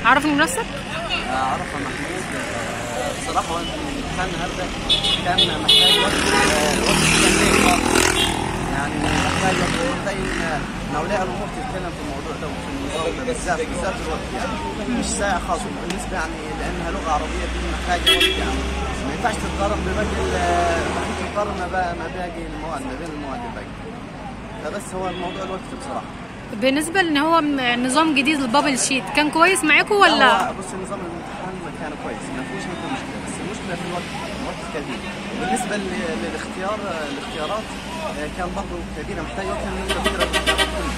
عرفني بنفسك عرفة محمود آه، بصراحة هو الامتحان النهارده كان محتاج وقت آه، وقت تنمية خالص يعني محتاج وقت محتاج إن إن أولياء الأمور تتكلم في الموضوع ده وفي النظام ده بالذات بالذات الوقت يعني مش ساعة خاصة بالنسبة يعني لأنها لغة عربية دي محتاجة وقت يعني ما ينفعش تتقارن بباقي ال- ما ينفعش تقارن ما بقى- ما باقي المواد ما بين المواد الباقية فبس هو الموضوع الوقت بصراحة بالنسبه ان هو م- نظام جديد البابل شيت كان كويس معاكم ولا هو بص نظام الامتحان كان كويس ما فيهوش منه مشكله بس المشكله في الوقت الوقت كبير بالنسبه ل- للاختيار الاختيارات آه، كان برضه كبير محتاج وقت انه يختار الاختيارات كلها.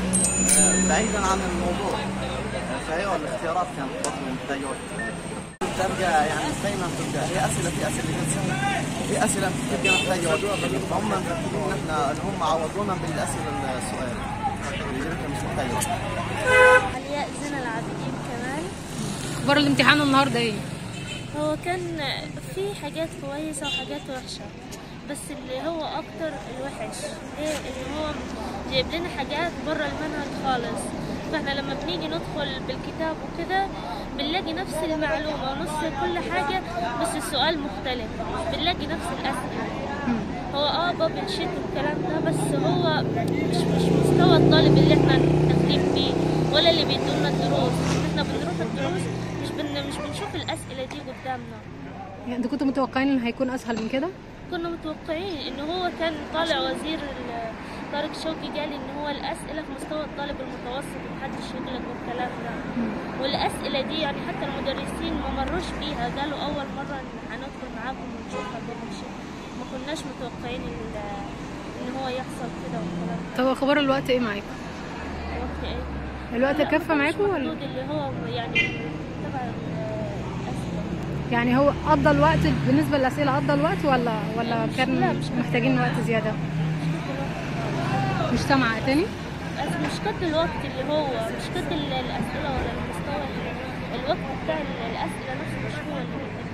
آه، بعيدا عن الموضوع آه، فهي الاختيارات كانت برضه محتاجه وقت ترجع يعني دايما ترجع هي اسئله في اسئله جنسيه في اسئله بتبقى محتاجه وقت هم مفكرين ان احنا ان هم عوضونا بالاسئله السؤال اللي كان مش محتاجه وقت علياء زين العابدين كمان اخبار الامتحان النهارده ايه هو كان في حاجات كويسة وحاجات وحشة بس اللي هو أكتر الوحش إيه إن هو جايب لنا حاجات برا المنهج خالص فاحنا لما بنيجي ندخل بالكتاب وكده بنلاقي نفس المعلومة ونص كل حاجة بس السؤال مختلف بنلاقي نفس الأسئلة هو اه بابل شيت والكلام ده بس هو مش مش مستوى الطالب اللي احنا داخلين فيه ولا اللي بيدونا الدروس احنا بنروح الدروس مش بن مش بنشوف الأسئلة دي قدامنا يعني انتوا كنتوا متوقعين ان هيكون اسهل من كده كنا متوقعين ان هو كان طالع وزير ال- طارق شوقي قال ان هو الاسئله في مستوى الطالب المتوسط ومحدش يغلق والكلام ده والاسئله دي يعني حتى المدرسين ما مروش بيها قالوا اول مره ان هندخل معاكم ونشوفها بابل شيت ما كناش متوقعين ال- ان هو يحصل كده والكلام ده طب اخبار الوقت ايه معاكم وقت ايه الوقت لا، كفى ما كانش معاكم ولا محدود اللي هو يعني تبع الاسئله يعني هو قضى الوقت بالنسبه للاسئله قضى الوقت ولا ولا مش- كان لا، مش محتاجين وقت زياده مش سامعه تاني بس مش قد الوقت اللي هو مش قد ال- الأسئلة ولا المستوى ال- الوقت بتاع ال- الأسئلة نفسه مش هو اللي